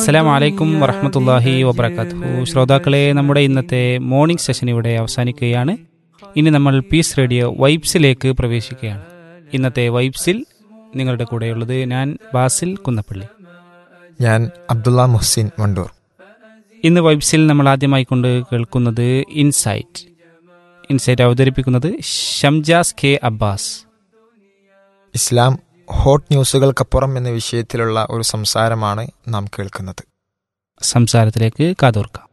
അസ്സലാം വലൈക്കും വറഹമത്തല്ലാഹി വബർക്കാത്തു ശ്രോതാക്കളെ നമ്മുടെ ഇന്നത്തെ മോർണിംഗ് സെഷൻ ഇവിടെ അവസാനിക്കുകയാണ് ഇനി നമ്മൾ പീസ് റേഡിയോ വൈബ്സിലേക്ക് പ്രവേശിക്കുകയാണ് ഇന്നത്തെ വൈബ്സിൽ നിങ്ങളുടെ കൂടെയുള്ളത് ഞാൻ ബാസിൽ കുന്നപ്പള്ളി ഞാൻ അബ്ദുള്ള മുഹ്സിൻ വണ്ടൂർ ഇന്ന് വൈബ്സിൽ നമ്മൾ ആദ്യമായി കൊണ്ട് കേൾക്കുന്നത് ഇൻസൈറ്റ് ഇൻസൈറ്റ് അവതരിപ്പിക്കുന്നത് ഷംജാസ് കെ അബ്ബാസ് ഇസ്ലാം ഹോട്ട് ന്യൂസുകൾക്കപ്പുറം എന്ന വിഷയത്തിലുള്ള ഒരു സംസാരമാണ് നാം കേൾക്കുന്നത് സംസാരത്തിലേക്ക് കാതോർക്കാം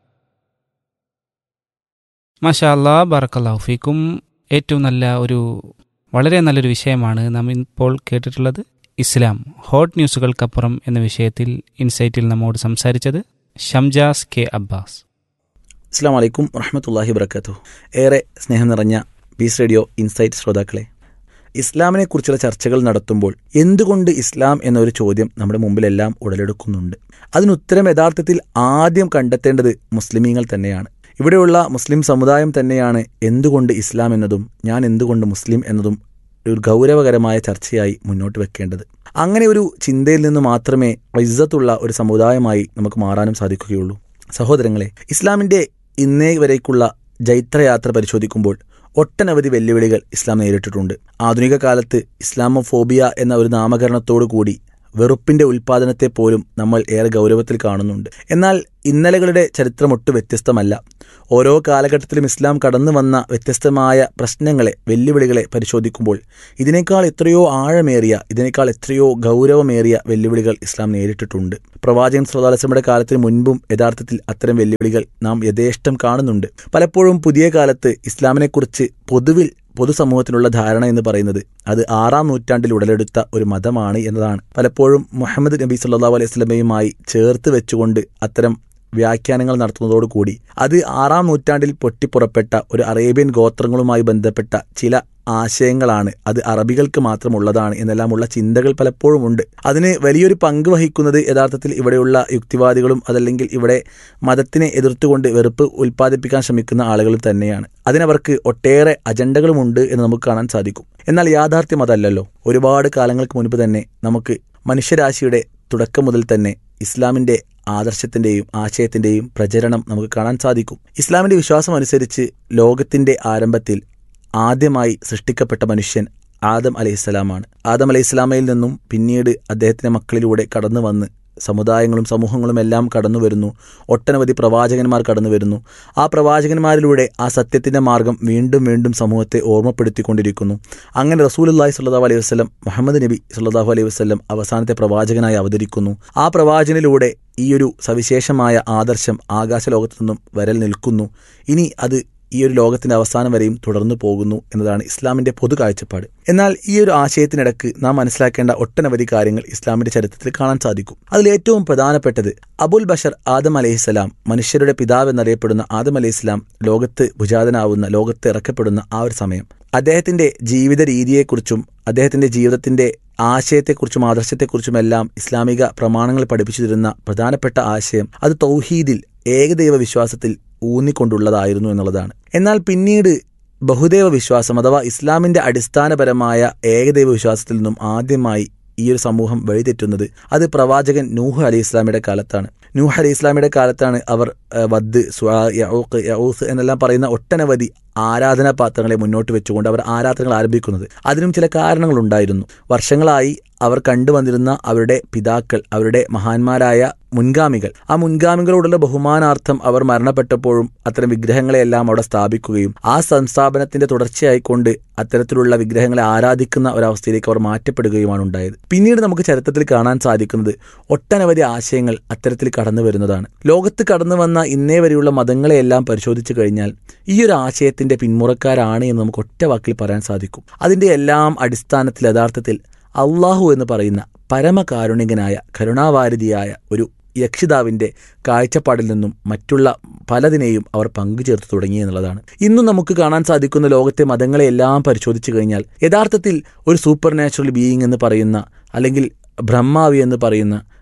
മാഷാ അല്ലാ ബറക്കല്ലാഹു ഫീക്കും ഏറ്റവും നല്ല ഒരു വളരെ നല്ലൊരു വിഷയമാണ് നാം ഇപ്പോൾ കേട്ടിട്ടുള്ളത് ഇസ്ലാം ഹോട്ട് ന്യൂസുകൾക്കപ്പുറം എന്ന വിഷയത്തിൽ ഇൻസൈറ്റിൽ നമ്മോട് സംസാരിച്ചത് ഷംജാസ് കെ അബ്ബാസ് അസ്സാം വലൈക്കും വറഹമത്തല്ലാഹി വർക്കാത്തു ഏറെ സ്നേഹം നിറഞ്ഞ പീസ് റേഡിയോ ഇൻസൈറ്റ് ശ്രോതാക്കളെ ഇസ്ലാമിനെ കുറിച്ചുള്ള ചർച്ചകൾ നടത്തുമ്പോൾ എന്തുകൊണ്ട് ഇസ്ലാം എന്നൊരു ചോദ്യം നമ്മുടെ മുമ്പിലെല്ലാം ഉടലെടുക്കുന്നുണ്ട് അതിനുത്തരം യഥാർത്ഥത്തിൽ ആദ്യം കണ്ടെത്തേണ്ടത് മുസ്ലിമീങ്ങൾ തന്നെയാണ് ഇവിടെയുള്ള മുസ്ലിം സമുദായം തന്നെയാണ് എന്തുകൊണ്ട് ഇസ്ലാം എന്നതും ഞാൻ എന്തുകൊണ്ട് മുസ്ലിം എന്നതും ഒരു ഗൗരവകരമായ ചർച്ചയായി മുന്നോട്ട് വെക്കേണ്ടത് അങ്ങനെ ഒരു ചിന്തയിൽ നിന്ന് മാത്രമേ ഇസ്സത്തുള്ള ഒരു സമുദായമായി നമുക്ക് മാറാനും സാധിക്കുകയുള്ളൂ സഹോദരങ്ങളെ ഇസ്ലാമിന്റെ ഇന്നേ വരേക്കുള്ള ജൈത്രയാത്ര പരിശോധിക്കുമ്പോൾ ഒട്ടനവധി വെല്ലുവിളികൾ ഇസ്ലാം നേരിട്ടിട്ടുണ്ട് ആധുനിക കാലത്ത് ഇസ്ലാമോഫോബിയ എന്ന ഒരു നാമകരണത്തോടു കൂടി വെറുപ്പിന്റെ ഉൽപാദനത്തെ പോലും നമ്മൾ ഏറെ ഗൗരവത്തിൽ കാണുന്നുണ്ട് എന്നാൽ ഇന്നലകളുടെ ചരിത്രം ഒട്ടും വ്യത്യസ്തമല്ല ഓരോ കാലഘട്ടത്തിലും ഇസ്ലാം കടന്നു വന്ന വ്യത്യസ്തമായ പ്രശ്നങ്ങളെ വെല്ലുവിളികളെ പരിശോധിക്കുമ്പോൾ ഇതിനേക്കാൾ എത്രയോ ആഴമേറിയ ഇതിനേക്കാൾ എത്രയോ ഗൗരവമേറിയ വെല്ലുവിളികൾ ഇസ്ലാം നേരിട്ടിട്ടുണ്ട് പ്രവാചകൻ ശ്രോതാലസ്ലമയുടെ കാലത്തിന് മുൻപും യഥാർത്ഥത്തിൽ അത്തരം വെല്ലുവിളികൾ നാം യഥേഷ്ടം കാണുന്നുണ്ട് പലപ്പോഴും പുതിയ കാലത്ത് ഇസ്ലാമിനെക്കുറിച്ച് പൊതുവിൽ പൊതുസമൂഹത്തിനുള്ള ധാരണ എന്ന് പറയുന്നത് അത് ആറാം നൂറ്റാണ്ടിൽ ഉടലെടുത്ത ഒരു മതമാണ് എന്നതാണ് പലപ്പോഴും മുഹമ്മദ് നബി സല്ലാ അലൈഹി സ്വലമയുമായി ചേർത്ത് വെച്ചുകൊണ്ട് അത്തരം വ്യാഖ്യാനങ്ങൾ നടത്തുന്നതോടുകൂടി അത് ആറാം നൂറ്റാണ്ടിൽ പൊട്ടിപ്പുറപ്പെട്ട ഒരു അറേബ്യൻ ഗോത്രങ്ങളുമായി ബന്ധപ്പെട്ട ചില ആശയങ്ങളാണ് അത് അറബികൾക്ക് മാത്രമുള്ളതാണ് എന്നെല്ലാമുള്ള ചിന്തകൾ പലപ്പോഴും ഉണ്ട് അതിന് വലിയൊരു പങ്ക് വഹിക്കുന്നത് യഥാർത്ഥത്തിൽ ഇവിടെയുള്ള യുക്തിവാദികളും അതല്ലെങ്കിൽ ഇവിടെ മതത്തിനെ എതിർത്തുകൊണ്ട് വെറുപ്പ് ഉൽപ്പാദിപ്പിക്കാൻ ശ്രമിക്കുന്ന ആളുകളും തന്നെയാണ് അതിനവർക്ക് ഒട്ടേറെ അജണ്ടകളുമുണ്ട് എന്ന് നമുക്ക് കാണാൻ സാധിക്കും എന്നാൽ യാഥാർത്ഥ്യം അതല്ലല്ലോ ഒരുപാട് കാലങ്ങൾക്ക് മുൻപ് തന്നെ നമുക്ക് മനുഷ്യരാശിയുടെ തുടക്കം മുതൽ തന്നെ ഇസ്ലാമിന്റെ ആദർശത്തിന്റെയും ആശയത്തിന്റെയും പ്രചരണം നമുക്ക് കാണാൻ സാധിക്കും ഇസ്ലാമിന്റെ വിശ്വാസം അനുസരിച്ച് ലോകത്തിന്റെ ആരംഭത്തിൽ ആദ്യമായി സൃഷ്ടിക്കപ്പെട്ട മനുഷ്യൻ ആദം അലൈഹിസ്സലാമാണ് ആദം അലൈഹിസ്സലാമയിൽ നിന്നും പിന്നീട് അദ്ദേഹത്തിന്റെ മക്കളിലൂടെ കടന്നു വന്ന് സമുദായങ്ങളും സമൂഹങ്ങളും എല്ലാം കടന്നു വരുന്നു ഒട്ടനവധി പ്രവാചകന്മാർ കടന്നു വരുന്നു ആ പ്രവാചകന്മാരിലൂടെ ആ സത്യത്തിന്റെ മാർഗം വീണ്ടും വീണ്ടും സമൂഹത്തെ ഓർമ്മപ്പെടുത്തിക്കൊണ്ടിരിക്കുന്നു അങ്ങനെ റസൂൽ അള്ളാഹി സ്വല്ലാഹു അലൈഹി വസ്ലം മുഹമ്മദ് നബി സല്ലാഹു അലൈഹി വസ്ലം അവസാനത്തെ പ്രവാചകനായി അവതരിക്കുന്നു ആ പ്രവാചകനിലൂടെ ഈ ഒരു സവിശേഷമായ ആദർശം ആകാശലോകത്തു നിന്നും വരൽ നിൽക്കുന്നു ഇനി അത് ഈ ഒരു ലോകത്തിന്റെ അവസാനം വരെയും തുടർന്നു പോകുന്നു എന്നതാണ് ഇസ്ലാമിന്റെ പൊതു കാഴ്ചപ്പാട് എന്നാൽ ഈ ഒരു ആശയത്തിനിടക്ക് നാം മനസ്സിലാക്കേണ്ട ഒട്ടനവധി കാര്യങ്ങൾ ഇസ്ലാമിന്റെ ചരിത്രത്തിൽ കാണാൻ സാധിക്കും അതിൽ ഏറ്റവും പ്രധാനപ്പെട്ടത് അബുൽ ബഷർ ആദം അലഹിസ്സലാം മനുഷ്യരുടെ പിതാവ് എന്നറിയപ്പെടുന്ന ആദം അലഹിസ്ലാം ലോകത്ത് ഭുജാതനാവുന്ന ലോകത്ത് ഇറക്കപ്പെടുന്ന ആ ഒരു സമയം അദ്ദേഹത്തിന്റെ ജീവിത രീതിയെക്കുറിച്ചും അദ്ദേഹത്തിന്റെ ജീവിതത്തിന്റെ ആശയത്തെക്കുറിച്ചും ആദർശത്തെക്കുറിച്ചും എല്ലാം ഇസ്ലാമിക പ്രമാണങ്ങൾ പഠിപ്പിച്ചു തരുന്ന പ്രധാനപ്പെട്ട ആശയം അത് തൗഹീദിൽ ഏകദൈവ വിശ്വാസത്തിൽ ഊന്നിക്കൊണ്ടുള്ളതായിരുന്നു എന്നുള്ളതാണ് എന്നാൽ പിന്നീട് ബഹുദൈവ വിശ്വാസം അഥവാ ഇസ്ലാമിന്റെ അടിസ്ഥാനപരമായ ഏകദൈവ വിശ്വാസത്തിൽ നിന്നും ആദ്യമായി ഈ ഒരു സമൂഹം വഴിതെറ്റുന്നത് അത് പ്രവാചകൻ നൂഹ് അലി ഇസ്ലാമിയുടെ കാലത്താണ് നൂഹ് അലി ഇസ്ലാമിയുടെ കാലത്താണ് അവർ വദ് സ്വാ യഊഖ് യഊസ് എന്നെല്ലാം പറയുന്ന ഒട്ടനവധി ആരാധനാ പാത്രങ്ങളെ മുന്നോട്ട് വെച്ചുകൊണ്ട് അവർ ആരാധനകൾ ആരംഭിക്കുന്നത് അതിനും ചില കാരണങ്ങളുണ്ടായിരുന്നു വർഷങ്ങളായി അവർ കണ്ടുവന്നിരുന്ന അവരുടെ പിതാക്കൾ അവരുടെ മഹാന്മാരായ മുൻഗാമികൾ ആ മുൻഗാമികളോടുള്ള ബഹുമാനാർത്ഥം അവർ മരണപ്പെട്ടപ്പോഴും അത്തരം വിഗ്രഹങ്ങളെയെല്ലാം അവിടെ സ്ഥാപിക്കുകയും ആ സംസ്ഥാപനത്തിന്റെ തുടർച്ചയായിക്കൊണ്ട് അത്തരത്തിലുള്ള വിഗ്രഹങ്ങളെ ആരാധിക്കുന്ന ഒരവസ്ഥയിലേക്ക് അവർ മാറ്റപ്പെടുകയുമാണ് ഉണ്ടായത് പിന്നീട് നമുക്ക് ചരിത്രത്തിൽ കാണാൻ സാധിക്കുന്നത് ഒട്ടനവധി ആശയങ്ങൾ അത്തരത്തിൽ കടന്നു വരുന്നതാണ് ലോകത്ത് കടന്നു വന്ന ഇന്നേ വരെയുള്ള മതങ്ങളെയെല്ലാം പരിശോധിച്ചു കഴിഞ്ഞാൽ ഈ ഒരു ആശയത്തിന്റെ പിന്മുറക്കാരാണ് എന്ന് നമുക്ക് ഒറ്റ വാക്കിൽ പറയാൻ സാധിക്കും അതിന്റെ എല്ലാം അടിസ്ഥാനത്തിൽ യഥാർത്ഥത്തിൽ അള്ളാഹു എന്ന് പറയുന്ന പരമകാരുണികനായ കരുണാവാരിധിയായ ഒരു യക്ഷിതാവിന്റെ കാഴ്ചപ്പാടിൽ നിന്നും മറ്റുള്ള പലതിനെയും അവർ പങ്കുചേർത്ത് തുടങ്ങി എന്നുള്ളതാണ് ഇന്നും നമുക്ക് കാണാൻ സാധിക്കുന്ന ലോകത്തെ മതങ്ങളെ എല്ലാം പരിശോധിച്ചു കഴിഞ്ഞാൽ യഥാർത്ഥത്തിൽ ഒരു സൂപ്പർ നാച്ചുറൽ ബീയിങ് എന്ന് പറയുന്ന അല്ലെങ്കിൽ ബ്രഹ്മാവി എന്ന് പറയുന്ന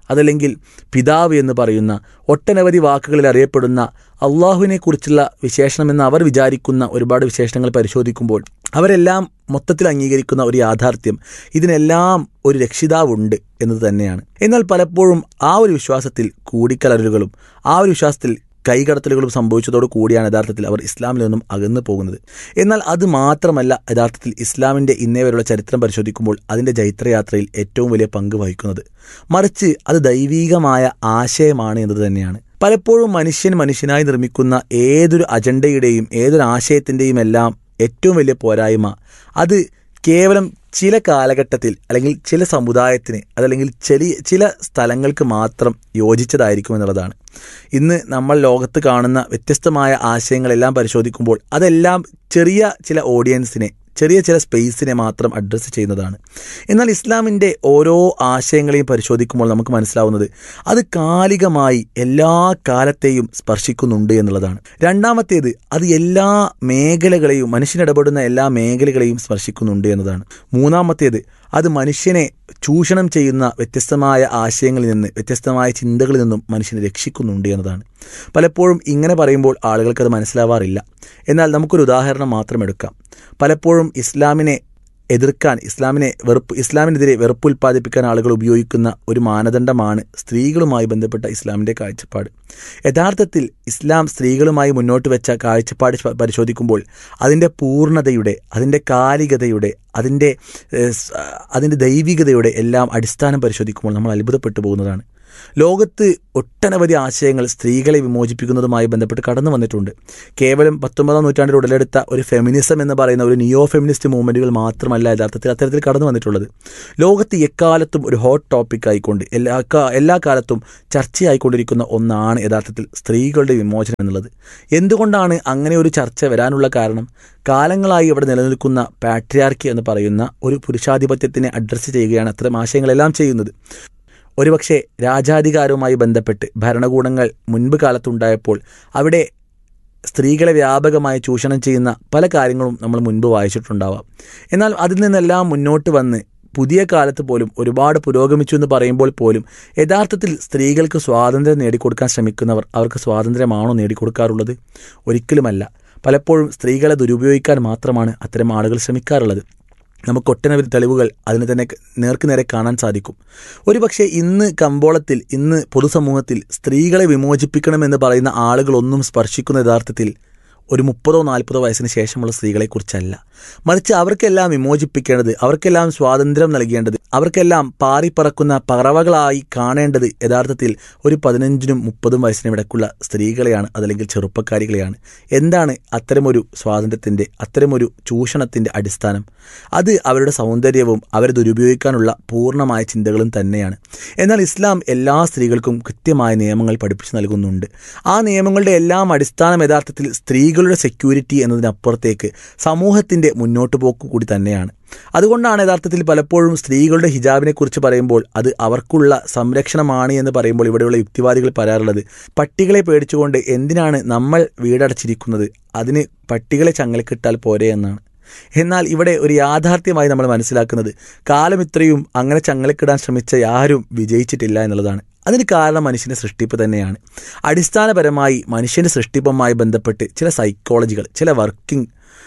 അതല്ലെങ്കിൽ പിതാവ് എന്ന് പറയുന്ന ഒട്ടനവധി വാക്കുകളിൽ അറിയപ്പെടുന്ന അള്ളാഹുവിനെ കുറിച്ചുള്ള വിശേഷണമെന്ന് അവർ വിചാരിക്കുന്ന ഒരുപാട് വിശേഷണങ്ങൾ പരിശോധിക്കുമ്പോൾ അവരെല്ലാം മൊത്തത്തിൽ അംഗീകരിക്കുന്ന ഒരു യാഥാർത്ഥ്യം ഇതിനെല്ലാം ഒരു രക്ഷിതാവുണ്ട് എന്നത് തന്നെയാണ് എന്നാൽ പലപ്പോഴും ആ ഒരു വിശ്വാസത്തിൽ കൂടിക്കലരലുകളും ആ ഒരു വിശ്വാസത്തിൽ കൈകടത്തലുകളും സംഭവിച്ചതോടു കൂടിയാണ് യഥാർത്ഥത്തിൽ അവർ ഇസ്ലാമിൽ നിന്നും അകന്നു പോകുന്നത് എന്നാൽ അത് മാത്രമല്ല യഥാർത്ഥത്തിൽ ഇസ്ലാമിൻ്റെ ഇന്നേ വരെയുള്ള ചരിത്രം പരിശോധിക്കുമ്പോൾ അതിൻ്റെ ജൈത്രയാത്രയിൽ ഏറ്റവും വലിയ പങ്ക് വഹിക്കുന്നത് മറിച്ച് അത് ദൈവീകമായ ആശയമാണ് എന്നത് തന്നെയാണ് പലപ്പോഴും മനുഷ്യൻ മനുഷ്യനായി നിർമ്മിക്കുന്ന ഏതൊരു അജണ്ടയുടെയും ഏതൊരു ആശയത്തിൻ്റെയും എല്ലാം ഏറ്റവും വലിയ പോരായ്മ അത് കേവലം ചില കാലഘട്ടത്തിൽ അല്ലെങ്കിൽ ചില സമുദായത്തിന് അതല്ലെങ്കിൽ ചെറിയ ചില സ്ഥലങ്ങൾക്ക് മാത്രം യോജിച്ചതായിരിക്കും എന്നുള്ളതാണ് ഇന്ന് നമ്മൾ ലോകത്ത് കാണുന്ന വ്യത്യസ്തമായ ആശയങ്ങളെല്ലാം പരിശോധിക്കുമ്പോൾ അതെല്ലാം ചെറിയ ചില ഓഡിയൻസിനെ ചെറിയ ചില സ്പേസിനെ മാത്രം അഡ്രസ്സ് ചെയ്യുന്നതാണ് എന്നാൽ ഇസ്ലാമിൻ്റെ ഓരോ ആശയങ്ങളെയും പരിശോധിക്കുമ്പോൾ നമുക്ക് മനസ്സിലാവുന്നത് അത് കാലികമായി എല്ലാ കാലത്തെയും സ്പർശിക്കുന്നുണ്ട് എന്നുള്ളതാണ് രണ്ടാമത്തേത് അത് എല്ലാ മേഖലകളെയും മനുഷ്യനിടപെടുന്ന എല്ലാ മേഖലകളെയും സ്പർശിക്കുന്നുണ്ട് എന്നതാണ് മൂന്നാമത്തേത് അത് മനുഷ്യനെ ചൂഷണം ചെയ്യുന്ന വ്യത്യസ്തമായ ആശയങ്ങളിൽ നിന്ന് വ്യത്യസ്തമായ ചിന്തകളിൽ നിന്നും മനുഷ്യനെ രക്ഷിക്കുന്നുണ്ട് എന്നതാണ് പലപ്പോഴും ഇങ്ങനെ പറയുമ്പോൾ ആളുകൾക്കത് മനസ്സിലാവാറില്ല എന്നാൽ നമുക്കൊരു ഉദാഹരണം മാത്രം എടുക്കാം പലപ്പോഴും ഇസ്ലാമിനെ എതിർക്കാൻ ഇസ്ലാമിനെ വെറുപ്പ് ഇസ്ലാമിനെതിരെ വെറുപ്പ് ഉൽപ്പാദിപ്പിക്കാൻ ആളുകൾ ഉപയോഗിക്കുന്ന ഒരു മാനദണ്ഡമാണ് സ്ത്രീകളുമായി ബന്ധപ്പെട്ട ഇസ്ലാമിൻ്റെ കാഴ്ചപ്പാട് യഥാർത്ഥത്തിൽ ഇസ്ലാം സ്ത്രീകളുമായി മുന്നോട്ട് വെച്ച കാഴ്ചപ്പാട് പരിശോധിക്കുമ്പോൾ അതിൻ്റെ പൂർണ്ണതയുടെ അതിൻ്റെ കാലികതയുടെ അതിൻ്റെ അതിൻ്റെ ദൈവികതയുടെ എല്ലാം അടിസ്ഥാനം പരിശോധിക്കുമ്പോൾ നമ്മൾ അത്ഭുതപ്പെട്ടു പോകുന്നതാണ് ലോകത്ത് ഒട്ടനവധി ആശയങ്ങൾ സ്ത്രീകളെ വിമോചിപ്പിക്കുന്നതുമായി ബന്ധപ്പെട്ട് കടന്നു വന്നിട്ടുണ്ട് കേവലം പത്തൊമ്പതാം നൂറ്റാണ്ടിൽ ഉടലെടുത്ത ഒരു ഫെമിനിസം എന്ന് പറയുന്ന ഒരു നിയോ ഫെമിനിസ്റ്റ് മൂവ്മെൻറ്റുകൾ മാത്രമല്ല യഥാർത്ഥത്തിൽ അത്തരത്തിൽ കടന്നു വന്നിട്ടുള്ളത് ലോകത്ത് എക്കാലത്തും ഒരു ഹോട്ട് ടോപ്പിക് ആയിക്കൊണ്ട് എല്ലാ എല്ലാ കാലത്തും ചർച്ചയായിക്കൊണ്ടിരിക്കുന്ന ഒന്നാണ് യഥാർത്ഥത്തിൽ സ്ത്രീകളുടെ വിമോചനം എന്നുള്ളത് എന്തുകൊണ്ടാണ് അങ്ങനെ ഒരു ചർച്ച വരാനുള്ള കാരണം കാലങ്ങളായി ഇവിടെ നിലനിൽക്കുന്ന പാട്രിയാർക്കി എന്ന് പറയുന്ന ഒരു പുരുഷാധിപത്യത്തിനെ അഡ്രസ്സ് ചെയ്യുകയാണ് അത്തരം ആശയങ്ങളെല്ലാം ചെയ്യുന്നത് ഒരുപക്ഷെ രാജാധികാരവുമായി ബന്ധപ്പെട്ട് ഭരണകൂടങ്ങൾ മുൻപ് കാലത്തുണ്ടായപ്പോൾ അവിടെ സ്ത്രീകളെ വ്യാപകമായി ചൂഷണം ചെയ്യുന്ന പല കാര്യങ്ങളും നമ്മൾ മുൻപ് വായിച്ചിട്ടുണ്ടാവാം എന്നാൽ അതിൽ നിന്നെല്ലാം മുന്നോട്ട് വന്ന് പുതിയ കാലത്ത് പോലും ഒരുപാട് പുരോഗമിച്ചു എന്ന് പറയുമ്പോൾ പോലും യഥാർത്ഥത്തിൽ സ്ത്രീകൾക്ക് സ്വാതന്ത്ര്യം നേടിക്കൊടുക്കാൻ ശ്രമിക്കുന്നവർ അവർക്ക് സ്വാതന്ത്ര്യമാണോ നേടിക്കൊടുക്കാറുള്ളത് ഒരിക്കലുമല്ല പലപ്പോഴും സ്ത്രീകളെ ദുരുപയോഗിക്കാൻ മാത്രമാണ് അത്തരം ആളുകൾ ശ്രമിക്കാറുള്ളത് നമുക്ക് ഒട്ടനവധി തെളിവുകൾ അതിന് തന്നെ നേർക്ക് നേരെ കാണാൻ സാധിക്കും ഒരുപക്ഷെ ഇന്ന് കമ്പോളത്തിൽ ഇന്ന് പൊതുസമൂഹത്തിൽ സ്ത്രീകളെ വിമോചിപ്പിക്കണമെന്ന് പറയുന്ന ആളുകളൊന്നും സ്പർശിക്കുന്ന യഥാർത്ഥത്തിൽ ഒരു മുപ്പതോ നാൽപ്പതോ വയസ്സിന് ശേഷമുള്ള സ്ത്രീകളെക്കുറിച്ചല്ല മറിച്ച് അവർക്കെല്ലാം വിമോചിപ്പിക്കേണ്ടത് അവർക്കെല്ലാം സ്വാതന്ത്ര്യം നൽകേണ്ടത് അവർക്കെല്ലാം പാറിപ്പറക്കുന്ന പറവകളായി കാണേണ്ടത് യഥാർത്ഥത്തിൽ ഒരു പതിനഞ്ചിനും മുപ്പതും വയസ്സിനും ഇടയ്ക്കുള്ള സ്ത്രീകളെയാണ് അതല്ലെങ്കിൽ ചെറുപ്പക്കാരികളെയാണ് എന്താണ് അത്തരമൊരു സ്വാതന്ത്ര്യത്തിൻ്റെ അത്തരമൊരു ചൂഷണത്തിൻ്റെ അടിസ്ഥാനം അത് അവരുടെ സൗന്ദര്യവും അവരെ ദുരുപയോഗിക്കാനുള്ള പൂർണ്ണമായ ചിന്തകളും തന്നെയാണ് എന്നാൽ ഇസ്ലാം എല്ലാ സ്ത്രീകൾക്കും കൃത്യമായ നിയമങ്ങൾ പഠിപ്പിച്ചു നൽകുന്നുണ്ട് ആ നിയമങ്ങളുടെ എല്ലാം അടിസ്ഥാനം യഥാർത്ഥത്തിൽ സ്ത്രീകളുടെ സെക്യൂരിറ്റി എന്നതിനപ്പുറത്തേക്ക് സമൂഹത്തിൻ്റെ മുന്നോട്ട് പോക്ക് കൂടി തന്നെയാണ് അതുകൊണ്ടാണ് യഥാർത്ഥത്തിൽ പലപ്പോഴും സ്ത്രീകളുടെ ഹിജാബിനെ കുറിച്ച് പറയുമ്പോൾ അത് അവർക്കുള്ള സംരക്ഷണമാണ് എന്ന് പറയുമ്പോൾ ഇവിടെയുള്ള യുക്തിവാദികൾ പറയാറുള്ളത് പട്ടികളെ പേടിച്ചുകൊണ്ട് എന്തിനാണ് നമ്മൾ വീടടച്ചിരിക്കുന്നത് അതിന് പട്ടികളെ ചങ്ങലക്കിട്ടാൽ പോരെ എന്നാണ് എന്നാൽ ഇവിടെ ഒരു യാഥാർത്ഥ്യമായി നമ്മൾ മനസ്സിലാക്കുന്നത് കാലം ഇത്രയും അങ്ങനെ ചങ്ങലക്കിടാൻ ശ്രമിച്ച ആരും വിജയിച്ചിട്ടില്ല എന്നുള്ളതാണ് അതിന് കാരണം മനുഷ്യൻ്റെ സൃഷ്ടിപ്പ് തന്നെയാണ് അടിസ്ഥാനപരമായി മനുഷ്യൻ്റെ സൃഷ്ടിപ്പുമായി ബന്ധപ്പെട്ട് ചില സൈക്കോളജികൾ ചില വർക്കിംഗ്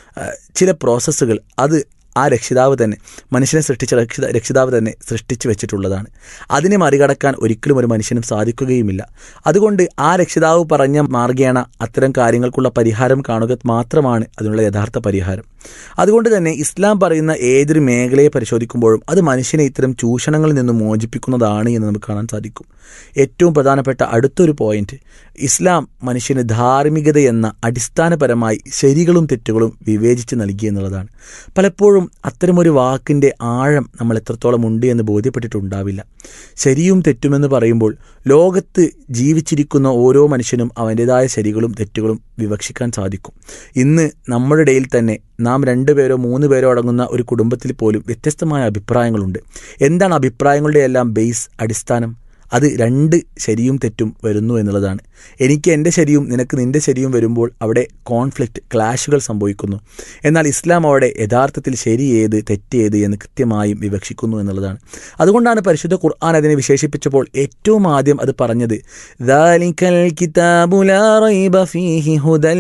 ചില പ്രോസസ്സുകൾ അത് ആ രക്ഷിതാവ് തന്നെ മനുഷ്യനെ സൃഷ്ടിച്ച രക്ഷിത രക്ഷിതാവ് തന്നെ സൃഷ്ടിച്ചു വെച്ചിട്ടുള്ളതാണ് അതിനെ മറികടക്കാൻ ഒരിക്കലും ഒരു മനുഷ്യനും സാധിക്കുകയുമില്ല അതുകൊണ്ട് ആ രക്ഷിതാവ് പറഞ്ഞ മാർഗേണ അത്തരം കാര്യങ്ങൾക്കുള്ള പരിഹാരം കാണുക മാത്രമാണ് അതിനുള്ള യഥാർത്ഥ പരിഹാരം അതുകൊണ്ട് തന്നെ ഇസ്ലാം പറയുന്ന ഏതൊരു മേഖലയെ പരിശോധിക്കുമ്പോഴും അത് മനുഷ്യനെ ഇത്തരം ചൂഷണങ്ങളിൽ നിന്നും മോചിപ്പിക്കുന്നതാണ് എന്ന് നമുക്ക് കാണാൻ സാധിക്കും ഏറ്റവും പ്രധാനപ്പെട്ട അടുത്തൊരു പോയിന്റ് ഇസ്ലാം മനുഷ്യന് ധാർമ്മികത എന്ന അടിസ്ഥാനപരമായി ശരികളും തെറ്റുകളും വിവേചിച്ച് നൽകി എന്നുള്ളതാണ് പലപ്പോഴും അത്തരമൊരു വാക്കിൻ്റെ ആഴം നമ്മൾ എത്രത്തോളം ഉണ്ട് എന്ന് ബോധ്യപ്പെട്ടിട്ടുണ്ടാവില്ല ശരിയും തെറ്റുമെന്ന് പറയുമ്പോൾ ലോകത്ത് ജീവിച്ചിരിക്കുന്ന ഓരോ മനുഷ്യനും അവൻ്റെതായ ശരികളും തെറ്റുകളും വിവക്ഷിക്കാൻ സാധിക്കും ഇന്ന് നമ്മുടെ ഇടയിൽ തന്നെ നാം രണ്ടുപേരോ മൂന്ന് പേരോ അടങ്ങുന്ന ഒരു കുടുംബത്തിൽ പോലും വ്യത്യസ്തമായ അഭിപ്രായങ്ങളുണ്ട് എന്താണ് അഭിപ്രായങ്ങളുടെ എല്ലാം ബേസ് അടിസ്ഥാനം അത് രണ്ട് ശരിയും തെറ്റും വരുന്നു എന്നുള്ളതാണ് എനിക്ക് എൻ്റെ ശരിയും നിനക്ക് നിൻ്റെ ശരിയും വരുമ്പോൾ അവിടെ കോൺഫ്ലിക്റ്റ് ക്ലാഷുകൾ സംഭവിക്കുന്നു എന്നാൽ ഇസ്ലാം അവിടെ യഥാർത്ഥത്തിൽ ശരി ഏത് തെറ്റ് ഏത് എന്ന് കൃത്യമായും വിവക്ഷിക്കുന്നു എന്നുള്ളതാണ് അതുകൊണ്ടാണ് പരിശുദ്ധ ഖുർആൻ അതിനെ വിശേഷിപ്പിച്ചപ്പോൾ ഏറ്റവും ആദ്യം അത് പറഞ്ഞത് ذَلِكَ الْكِتَابُ لَا رَيْبَ فِيهِ هُدًى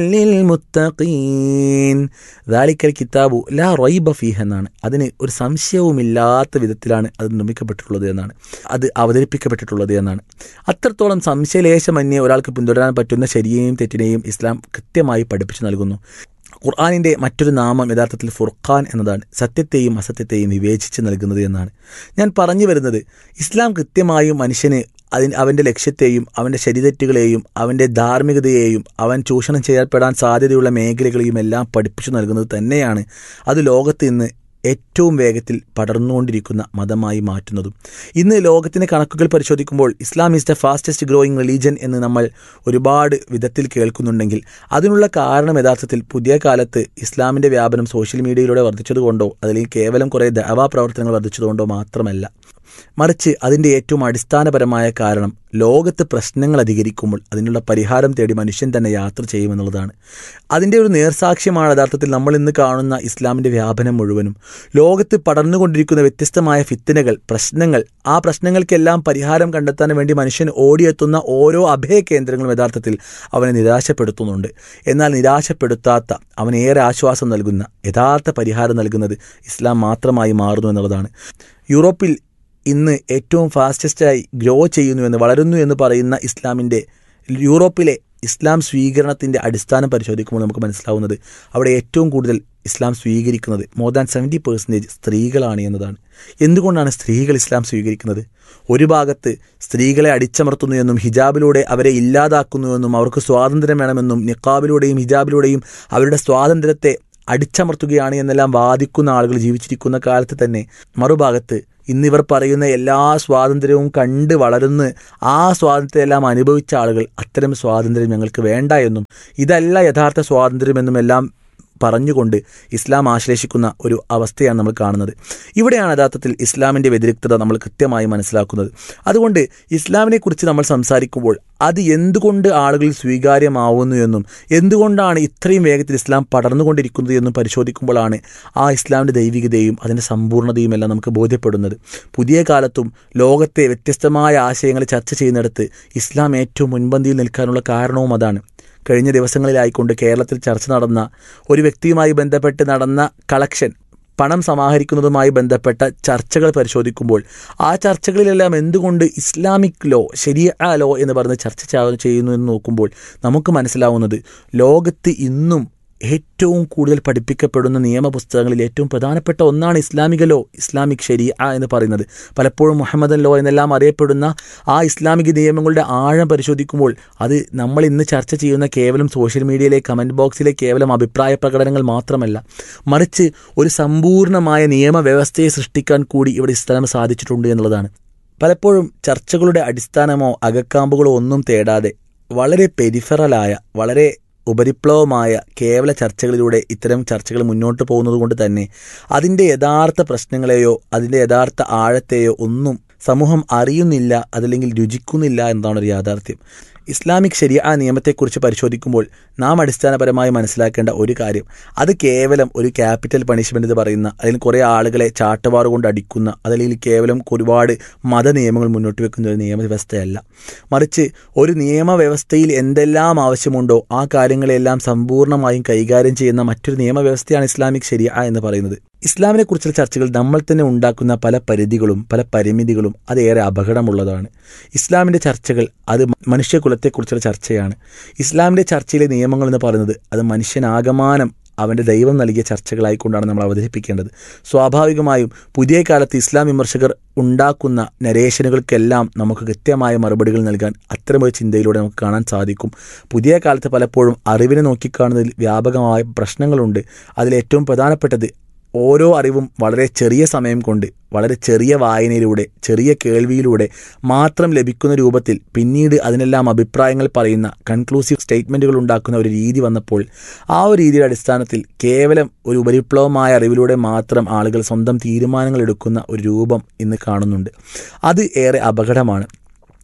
لِلْمُتَّقِينَ ذَلِكَ الْكِتَابُ لَا رَيْبَ فِيهِ എന്നാണ് അതിന് ഒരു സംശയവുമില്ലാത്ത വിധത്തിലാണ് അത് നിർമ്മിക്കപ്പെട്ടിട്ടുള്ളത് എന്നാണ് അത് അവതരിപ്പിക്കപ്പെട്ടിട്ടുള്ളത് എന്നാണ് അത്രത്തോളം സംശയലേശമന്യേ ഒരാൾക്ക് പിന്തുടരാൻ പറ്റുന്ന ശരിയെയും തെറ്റിനെയും ഇസ്ലാം കൃത്യമായി പഠിപ്പിച്ചു നൽകുന്നു ഖുർആാനിൻ്റെ മറ്റൊരു നാമം യഥാർത്ഥത്തിൽ ഫുർഖാൻ എന്നതാണ് സത്യത്തെയും അസത്യത്തെയും വിവേചിച്ച് നൽകുന്നത് എന്നാണ് ഞാൻ പറഞ്ഞു വരുന്നത് ഇസ്ലാം കൃത്യമായും മനുഷ്യന് അതിന് അവൻ്റെ ലക്ഷ്യത്തെയും അവൻ്റെ ശരിതെറ്റുകളെയും അവൻ്റെ ധാർമ്മികതയെയും അവൻ ചൂഷണം ചെയ്യപ്പെടാൻ സാധ്യതയുള്ള മേഖലകളെയും എല്ലാം പഠിപ്പിച്ചു നൽകുന്നത് തന്നെയാണ് അത് ലോകത്ത് ഇന്ന് ഏറ്റവും വേഗത്തിൽ പടർന്നുകൊണ്ടിരിക്കുന്ന മതമായി മാറ്റുന്നതും ഇന്ന് ലോകത്തിൻ്റെ കണക്കുകൾ പരിശോധിക്കുമ്പോൾ Islam is the fastest growing religion എന്ന് നമ്മൾ ഒരുപാട് വിധത്തിൽ കേൾക്കുന്നുണ്ടെങ്കിൽ അതിനുള്ള കാരണം യഥാർത്ഥത്തിൽ പുതിയ കാലത്ത് ഇസ്ലാമിൻ്റെ വ്യാപനം സോഷ്യൽ മീഡിയയിലൂടെ വർദ്ധിച്ചതുകൊണ്ടോ അല്ലെങ്കിൽ കേവലം കുറേ ദവാ പ്രവർത്തനങ്ങൾ വർദ്ധിച്ചതുകൊണ്ടോ മാത്രമല്ല മറിച്ച് അതിൻ്റെ ഏറ്റവും അടിസ്ഥാനപരമായ കാരണം ലോകത്ത് പ്രശ്നങ്ങൾ അധികരിക്കുമ്പോൾ അതിനുള്ള പരിഹാരം തേടി മനുഷ്യൻ തന്നെ യാത്ര ചെയ്യുമെന്നുള്ളതാണ് അതിൻ്റെ ഒരു നേർസാക്ഷ്യമാണ് യഥാർത്ഥത്തിൽ നമ്മൾ ഇന്ന് കാണുന്ന ഇസ്ലാമിൻ്റെ വ്യാപനം മുഴുവനും ലോകത്ത് പടർന്നുകൊണ്ടിരിക്കുന്ന വ്യത്യസ്തമായ ഫിത്തനകൾ പ്രശ്നങ്ങൾ ആ പ്രശ്നങ്ങൾക്കെല്ലാം പരിഹാരം കണ്ടെത്താൻ വേണ്ടി മനുഷ്യൻ ഓടിയെത്തുന്ന ഓരോ അഭയ കേന്ദ്രങ്ങളും യഥാർത്ഥത്തിൽ അവനെ നിരാശപ്പെടുത്തുന്നുണ്ട് എന്നാൽ നിരാശപ്പെടുത്താത്ത അവനേറെ ആശ്വാസം നൽകുന്ന യഥാർത്ഥ പരിഹാരം നൽകുന്നത് ഇസ്ലാം മാത്രമായി മാറുന്നു എന്നുള്ളതാണ് യൂറോപ്പിൽ ഇന്ന് ഏറ്റവും ഫാസ്റ്റസ്റ്റായി ഗ്രോ ചെയ്യുന്നു എന്ന് വളരുന്നു എന്ന് പറയുന്ന ഇസ്ലാമിൻ്റെ യൂറോപ്പിലെ ഇസ്ലാം സ്വീകരണത്തിൻ്റെ അടിസ്ഥാനം പരിശോധിക്കുമ്പോൾ നമുക്ക് മനസ്സിലാവുന്നത് അവിടെ ഏറ്റവും കൂടുതൽ ഇസ്ലാം സ്വീകരിക്കുന്നത് മോർ ദാൻ സെവൻറ്റി പെർസെൻറ്റേജ് സ്ത്രീകളാണ് എന്നതാണ് എന്തുകൊണ്ടാണ് സ്ത്രീകൾ ഇസ്ലാം സ്വീകരിക്കുന്നത് ഒരു ഭാഗത്ത് സ്ത്രീകളെ അടിച്ചമർത്തുന്നു എന്നും ഹിജാബിലൂടെ അവരെ ഇല്ലാതാക്കുന്നു എന്നും അവർക്ക് സ്വാതന്ത്ര്യം വേണമെന്നും നിക്കാബിലൂടെയും ഹിജാബിലൂടെയും അവരുടെ സ്വാതന്ത്ര്യത്തെ അടിച്ചമർത്തുകയാണ് എന്നെല്ലാം വാദിക്കുന്ന ആളുകൾ ജീവിച്ചിരിക്കുന്ന കാലത്ത് തന്നെ മറുഭാഗത്ത് ഇന്നിവർ പറയുന്ന എല്ലാ സ്വാതന്ത്ര്യവും കണ്ട് വളരുന്ന ആ സ്വാതന്ത്ര്യമെല്ലാം അനുഭവിച്ച ആളുകൾ അത്തരം സ്വാതന്ത്ര്യം ഞങ്ങൾക്ക് വേണ്ട എന്നും ഇതല്ല യഥാർത്ഥ സ്വാതന്ത്ര്യമെന്നും എല്ലാം പറഞ്ഞുകൊണ്ട് ഇസ്ലാം ആശ്ലേഷിക്കുന്ന ഒരു അവസ്ഥയാണ് നമ്മൾ കാണുന്നത് ഇവിടെയാണ് യഥാർത്ഥത്തിൽ ഇസ്ലാമിൻ്റെ വ്യതിരിക്തത നമ്മൾ കൃത്യമായി മനസ്സിലാക്കുന്നത് അതുകൊണ്ട് ഇസ്ലാമിനെക്കുറിച്ച് നമ്മൾ സംസാരിക്കുമ്പോൾ അത് എന്തുകൊണ്ട് ആളുകളിൽ സ്വീകാര്യമാവുന്നു എന്നും എന്തുകൊണ്ടാണ് ഇത്രയും വേഗത്തിൽ ഇസ്ലാം പടർന്നുകൊണ്ടിരിക്കുന്നത് എന്നും പരിശോധിക്കുമ്പോഴാണ് ആ ഇസ്ലാമിൻ്റെ ദൈവികതയും അതിൻ്റെ സമ്പൂർണ്ണതയും എല്ലാം നമുക്ക് ബോധ്യപ്പെടുന്നത് പുതിയ കാലത്തും ലോകത്തെ വ്യത്യസ്തമായ ആശയങ്ങൾ ചർച്ച ചെയ്യുന്നിടത്ത് ഇസ്ലാം ഏറ്റവും മുൻപന്തിയിൽ നിൽക്കാനുള്ള കാരണവും അതാണ് കഴിഞ്ഞ ദിവസങ്ങളിലായിക്കൊണ്ട് കേരളത്തിൽ ചർച്ച നടന്ന ഒരു വ്യക്തിയുമായി ബന്ധപ്പെട്ട് നടന്ന കളക്ഷൻ പണം സമാഹരിക്കുന്നതുമായി ബന്ധപ്പെട്ട ചർച്ചകൾ പരിശോധിക്കുമ്പോൾ ആ ചർച്ചകളിലെല്ലാം എന്തുകൊണ്ട് ഇസ്ലാമിക് ലോ ശരിയ ലോ എന്ന് പറഞ്ഞ് ചർച്ച ചെയ്യുന്നു എന്ന് നോക്കുമ്പോൾ നമുക്ക് മനസ്സിലാവുന്നത് ലോകത്ത് ഇന്നും ഏറ്റവും കൂടുതൽ പഠിപ്പിക്കപ്പെടുന്ന നിയമപുസ്തകങ്ങളിൽ ഏറ്റവും പ്രധാനപ്പെട്ട ഒന്നാണ് ഇസ്ലാമിക ലോ ഇസ്ലാമിക് ശരിയ എന്ന് പറയുന്നത് പലപ്പോഴും മുഹമ്മദൻ ലോ എന്നെല്ലാം അറിയപ്പെടുന്ന ആ ഇസ്ലാമിക നിയമങ്ങളുടെ ആഴം പരിശോധിക്കുമ്പോൾ അത് നമ്മൾ ഇന്ന് ചർച്ച ചെയ്യുന്ന കേവലം സോഷ്യൽ മീഡിയയിലെ കമൻറ്റ് ബോക്സിലെ കേവലം അഭിപ്രായ പ്രകടനങ്ങൾ മാത്രമല്ല മറിച്ച് ഒരു സമ്പൂർണ്ണമായ നിയമവ്യവസ്ഥയെ സൃഷ്ടിക്കാൻ കൂടി ഇവിടെ ഇസ്ലാം സാധിച്ചിട്ടുണ്ട് എന്നുള്ളതാണ് പലപ്പോഴും ചർച്ചകളുടെ അടിസ്ഥാനമോ അകക്കാമ്പുകളോ ഒന്നും തേടാതെ വളരെ പെരിഫറലായ വളരെ ഉപരിപ്ലവമായ കേവല ചർച്ചകളിലൂടെ ഇത്തരം ചർച്ചകൾ മുന്നോട്ട് പോകുന്നത് കൊണ്ട് തന്നെ അതിൻ്റെ യഥാർത്ഥ പ്രശ്നങ്ങളെയോ അതിൻ്റെ യഥാർത്ഥ ആഴത്തെയോ ഒന്നും സമൂഹം അറിയുന്നില്ല അതല്ലെങ്കിൽ രുചിക്കുന്നില്ല എന്നതാണ് ഒരു യാഥാർത്ഥ്യം ഇസ്ലാമിക് ശരിയ നിയമത്തെക്കുറിച്ച് പരിശോധിക്കുമ്പോൾ നാം അടിസ്ഥാനപരമായി മനസ്സിലാക്കേണ്ട ഒരു കാര്യം അത് കേവലം ഒരു ക്യാപിറ്റൽ പണിഷ്മെൻ്റ് എന്ന് പറയുന്ന അല്ലെങ്കിൽ കുറേ ആളുകളെ ചാട്ടവാറ് കൊണ്ട് അടിക്കുന്ന അതല്ലെങ്കിൽ കേവലം ഒരുപാട് മത നിയമങ്ങൾ മുന്നോട്ട് വെക്കുന്ന ഒരു നിയമവ്യവസ്ഥയല്ല മറിച്ച് ഒരു നിയമവ്യവസ്ഥയിൽ എന്തെല്ലാം ആവശ്യമുണ്ടോ ആ കാര്യങ്ങളെല്ലാം സമ്പൂർണ്ണമായും കൈകാര്യം ചെയ്യുന്ന മറ്റൊരു നിയമവ്യവസ്ഥയാണ് ഇസ്ലാമിക് ശരിയ എന്ന് പറയുന്നത് ഇസ്ലാമിനെ കുറിച്ചുള്ള ചർച്ചകൾ നമ്മൾ തന്നെ ഉണ്ടാക്കുന്ന പല പരിധികളും പല പരിമിതികളും അതേറെ അപകടമുള്ളതാണ് ഇസ്ലാമിൻ്റെ ചർച്ചകൾ അത് മനുഷ്യകുലത്തെക്കുറിച്ചുള്ള ചർച്ചയാണ് ഇസ്ലാമിൻ്റെ ചർച്ചയിലെ നിയമങ്ങൾ എന്ന് പറയുന്നത് അത് മനുഷ്യനാകമാനം അവൻ്റെ ദൈവം നൽകിയ ചർച്ചകളായിക്കൊണ്ടാണ് നമ്മൾ അവതരിപ്പിക്കേണ്ടത് സ്വാഭാവികമായും പുതിയ കാലത്ത് ഇസ്ലാം വിമർശകർ ഉണ്ടാക്കുന്ന നരേഷനുകൾക്കെല്ലാം നമുക്ക് കൃത്യമായ മറുപടികൾ നൽകാൻ അത്തരമൊരു ചിന്തയിലൂടെ നമുക്ക് കാണാൻ സാധിക്കും പുതിയ കാലത്ത് പലപ്പോഴും അറിവിനെ നോക്കിക്കാണുന്നതിൽ വ്യാപകമായ പ്രശ്നങ്ങളുണ്ട് അതിലേറ്റവും പ്രധാനപ്പെട്ടത് ഓരോ അറിവും വളരെ ചെറിയ സമയം കൊണ്ട് വളരെ ചെറിയ വായനയിലൂടെ ചെറിയ കേൾവിയിലൂടെ മാത്രം ലഭിക്കുന്ന രൂപത്തിൽ പിന്നീട് അതിനെല്ലാം അഭിപ്രായങ്ങൾ പറയുന്ന കൺക്ലൂസീവ് സ്റ്റേറ്റ്മെൻറ്റുകൾ ഉണ്ടാക്കുന്ന ഒരു രീതി വന്നപ്പോൾ ആ ഒരു രീതിയുടെ അടിസ്ഥാനത്തിൽ കേവലം ഒരു ഉപരിപ്ലവമായ അറിവിലൂടെ മാത്രം ആളുകൾ സ്വന്തം തീരുമാനങ്ങൾ എടുക്കുന്ന ഒരു രൂപം ഇന്ന് കാണുന്നുണ്ട് അത് ഏറെ അപകടമാണ്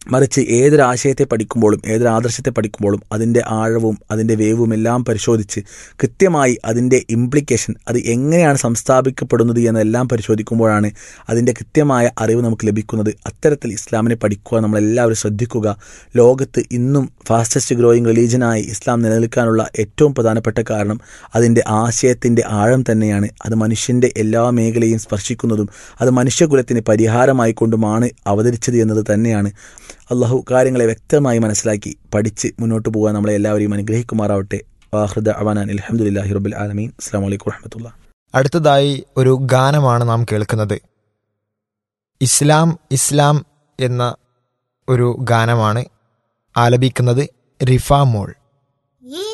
മറിച്ച് ഏതൊരു ആശയത്തെ പഠിക്കുമ്പോഴും ഏതൊരു ആദർശത്തെ പഠിക്കുമ്പോഴും അതിൻ്റെ ആഴവും അതിൻ്റെ വേവും എല്ലാം പരിശോധിച്ച് കൃത്യമായി അതിൻ്റെ ഇംപ്ലിക്കേഷൻ അത് എങ്ങനെയാണ് സംസ്ഥാപിക്കപ്പെടുന്നത് എന്നെല്ലാം പരിശോധിക്കുമ്പോഴാണ് അതിൻ്റെ കൃത്യമായ അറിവ് നമുക്ക് ലഭിക്കുന്നത് അത്തരത്തിൽ ഇസ്ലാമിനെ പഠിക്കുക നമ്മളെല്ലാവരും ശ്രദ്ധിക്കുക ലോകത്ത് ഇന്നും ഫാസ്റ്റസ്റ്റ് ഗ്രോയിങ് റിലീജനായി ഇസ്ലാം നിലനിൽക്കാനുള്ള ഏറ്റവും പ്രധാനപ്പെട്ട കാരണം അതിൻ്റെ ആശയത്തിൻ്റെ ആഴം തന്നെയാണ് അത് മനുഷ്യൻ്റെ എല്ലാ മേഖലയും സ്പർശിക്കുന്നതും അത് മനുഷ്യകുലത്തിന് പരിഹാരമായി കൊണ്ടുമാണ് അവതരിച്ചത് എന്നത് തന്നെയാണ് അള്ളാഹു കാര്യങ്ങളെ വ്യക്തമായി മനസ്സിലാക്കി പഠിച്ച് മുന്നോട്ട് പോകാൻ നമ്മളെ എല്ലാവരെയും അനുഗ്രഹിക്കുമാറാവട്ടെ വാഹൃദ അവാനാൻ അലഹമുല്ലാഹി റബുൽ ആലമീൻ അസ്സാം വലൈക്കും വറഹമത്തുള്ള അടുത്തതായി ഒരു ഗാനമാണ് നാം കേൾക്കുന്നത് ഇസ്ലാം ഇസ്ലാം എന്ന ഒരു ഗാനമാണ് ആലപിക്കുന്നത് റിഫ മോൾ